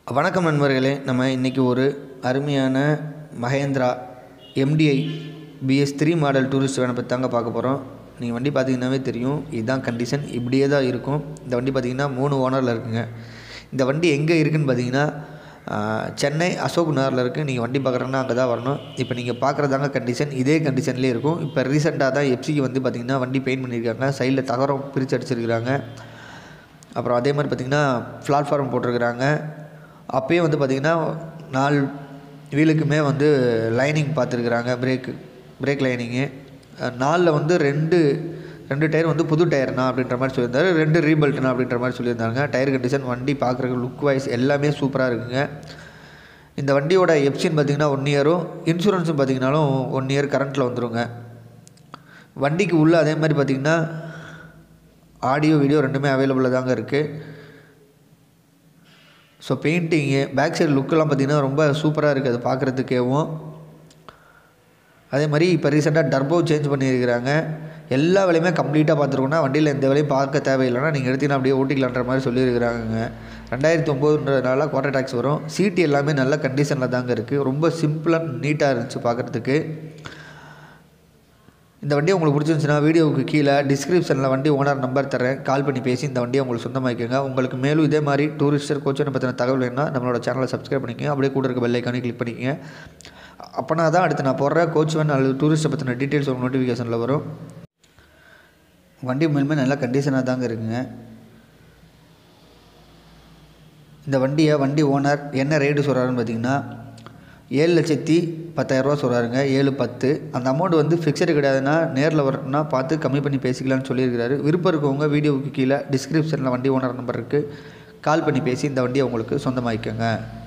வணக்கம் நண்பர்களே நம்ம இன்றைக்கி ஒரு அருமையான Mahindra MDI BS three model tourist வேனை பற்றி தாங்க பார்க்க போகிறோம் நீங்கள் வண்டி பார்த்தீங்கன்னாவே தெரியும் இதுதான் கண்டிஷன் இப்படியே தான் இருக்கும் இந்த வண்டி பார்த்தீங்கன்னா மூணு ஓனரில் இருக்குங்க இந்த வண்டி எங்கே இருக்குதுன்னு பார்த்தீங்கன்னா ஆஹ், சென்னை அசோக் நகரில் இருக்குது நீங்கள் வண்டி பார்க்குறேன்னா அங்கே தான் வரணும் இப்போ நீங்கள் பார்க்குறதாங்க கண்டிஷன் இதே கண்டிஷன்லேயே இருக்கும் இப்போ ரீசெண்டாக தான் எஃப்சிக்கு வந்து பார்த்திங்கன்னா வண்டி பெயிண்ட் பண்ணியிருக்காங்க சைடில் தகரம் பிரித்து அடிச்சிருக்கிறாங்க அப்புறம் அதே மாதிரி பார்த்திங்கன்னா பிளாட்ஃபார்ம் போட்டிருக்கிறாங்க அப்பயே வந்து பார்த்திங்கன்னா நாலு வீலுக்குமே வந்து லைனிங் பார்த்துருக்குறாங்க பிரேக்கு பிரேக் லைனிங்கு நாலில் வந்து ரெண்டு ரெண்டு டயர் வந்து புது டயர்னா அப்படின்ற மாதிரி சொல்லியிருந்தாரு ரெண்டு ரீபல்ட்னா அப்படின்ற மாதிரி சொல்லியிருந்தாங்க டயர் கண்டிஷன் வண்டி பார்க்குறக்கு லுக் வைஸ் எல்லாமே சூப்பராக இருக்குங்க இந்த வண்டியோட எப்சின்னு பார்த்திங்கன்னா ஒன் இயரும் இன்சூரன்ஸும் பார்த்திங்கனாலும் ஒன் இயர் கரண்ட்டில் வந்துருங்க வண்டிக்கு உள்ளே அதே மாதிரி பார்த்திங்கன்னா ஆடியோ வீடியோ ரெண்டுமே அவைலபிளாக தாங்க இருக்குது ஸோ பெயிண்டிங்கு பேக் சைடு லுக்கெல்லாம் பார்த்திங்கன்னா ரொம்ப சூப்பராக இருக்குது அது பார்க்குறதுக்கேவும் அதே மாதிரி இப்போ ரீசெண்டாக டர்போ சேஞ்ச் பண்ணியிருக்கிறாங்க எல்லா வேலையுமே கம்ப்ளீட்டாக பார்த்துருக்கோன்னா வண்டியில் எந்த வேலையும் பார்க்க தேவையில்லைன்னா நீங்கள் எடுத்தீங்கன்னா அப்படியே ஓட்டிக்கலான்ற மாதிரி சொல்லியிருக்கிறாங்க ரெண்டாயிரத்தி ஒம்போதுன்றதுனால குவார்டர் டேக்ஸ் வரும் சீட்டு எல்லாமே நல்ல கண்டிஷனில் தாங்க இருக்குது ரொம்ப சிம்பிளாக நீட்டாக இருந்துச்சு பார்க்குறதுக்கு இந்த வண்டி உங்களுக்கு பிடிச்சிருந்துச்சுன்னா வீடியோவுக்கு கீழே டிஸ்கிரிப்ஷனில் வண்டி ஓனர் நம்பர் தரேன் கால் பண்ணி பேசி இந்த வண்டியை உங்களுக்கு சொந்தமாக்கிக்கோங்க உங்களுக்கு மேலும் இதே மாதிரி டூரிஸ்டர் கோச்சனை பற்றின தகவல் வேணும்னா நம்மளோட சேனலை சப்ஸ்கிரைப் பண்ணிக்கங்க அப்படியே கூட இருக்க பெல் ஐக்கானே கிளிக் பண்ணிக்கங்க அப்போனா தான் அடுத்து நான் போடுற கோச் வேன் அல்லது டூரிஸ்ட்டை பற்றின டீட்டெயில்ஸ் உங்கள் நோட்டிஃபிகேஷனில் வரும் வண்டி மேலுமே நல்ல கண்டிஷனாக தாங்க இருக்குங்க இந்த வண்டியை வண்டி ஓனர் என்ன ரேட்டு சொல்கிறாருன்னு பார்த்தீங்கன்னா ஏழு லட்சத்தி பத்தாயிரரூவா சொல்கிறாருங்க ஏழு பத்து அந்த அமௌண்ட் வந்து ஃபிக்ஸடு கிடையாதுன்னா நேரில் வரணும்னா பார்த்து கம்மி பண்ணி பேசிக்கலாம்னு சொல்லியிருக்கிறாரு விருப்பம் இருக்கவங்க வீடியோவுக்கு கீழே டிஸ்கிரிப்ஷனில் வண்டி ஓனர் நம்பர் இருக்குது கால் பண்ணி பேசி இந்த வண்டியை உங்களுக்கு சொந்தமாக்கிக்கோங்க